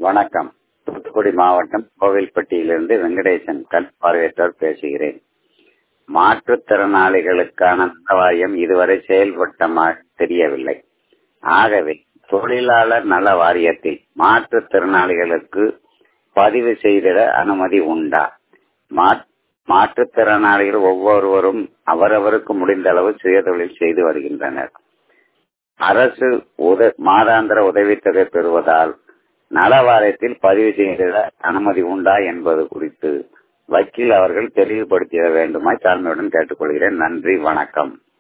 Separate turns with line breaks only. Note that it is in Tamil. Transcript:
வணக்கம் தூத்துக்குடி மாவட்டம் கோவில்பட்டியிலிருந்து வெங்கடேசன் கண் பார்வையற்றோர் பேசுகிறேன் மாற்றுத்திறனாளிகளுக்கான நலவாரியம் இதுவரை செயல்பட்ட மாதிரி தெரியவில்லை ஆகவே தொழிலாளர் நல வாரியத்தில் மாற்றுத்திறனாளிகளுக்கு பதிவு செய்திட அனுமதி உண்டா மாற்றுத்திறனாளிகள் ஒவ்வொருவரும் அவரவருக்கு முடிந்த அளவு சுயதொழில் செய்து வருகின்றனர் அரசு உத மாதாந்திர உதவித்தொகை பெறுவதால் நலவாரியத்தில் பதிவு செய்திட அனுமதி உண்டா என்பது குறித்து வக்கீல் அவர்கள் தெளிவுபடுத்திட வேண்டுமாய் தாழ்மையுடன் கேட்டுக்கொள்கிறேன் நன்றி வணக்கம்